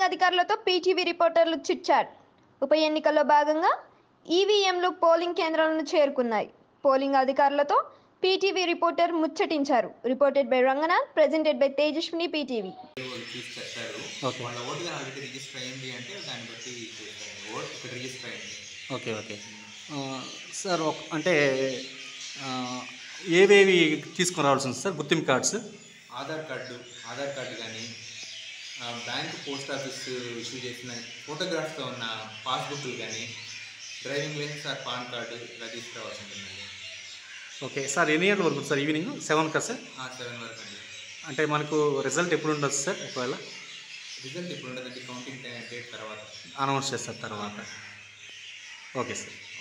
Polling అధికారులతో PTV రిపోర్టర్లు chit-chat ఉప ఎన్నికల్లో భాగంగా ఈవీఎంలు పోలింగ్ కేంద్రాలను చేరుకున్నాయి పోలింగ్ అధికారులతో పీటీవీ రిపోర్టర్ ముచ్చటించారు reported by Ranganath presented by Tejaswini PTV వాళ్ళు చూసి చెప్తారు ఓకే. వాళ్ళ ఓటుగా ఒకటి రిజిస్టర్ అయ్యింది అంటే దాన్ని బట్టి చేస్తారు ఓటు ఒకటి రిజిస్టర్ అయ్యింది ఓకే ఓకే ఆ, సార్ ఒక అంటే ఆ, ఏవేవి తీసుకుని రావాల్సి ఉంది సార్ గుర్తింపు cards Aadhaar card Aadhaar card కానీ బ్యాంక్ పోస్ట్ ఆఫీస్ ఇష్యూ చేసిన ఫోటోగ్రాఫ్తో ఉన్న పాస్బుక్లు కానీ driving licence or PAN card ఇలా తీసుకురావాల్సి ఉంటుందండి ఓకే సార్ ఎన్ని గంటల వరకు ఉంది సార్ ఈవినింగ్ సెవెన్ కదా సార్ ఆ సెవెన్ వరకు అండి అంటే మనకు రిజల్ట్ ఎప్పుడు ఉండొచ్చు సార్ ఒకవేళ రిజల్ట్ ఇప్పుడు ఉండదండి కౌంటింగ్ డేట్ తర్వాత అనౌన్స్ చేస్తారు తర్వాత ఓకే సార్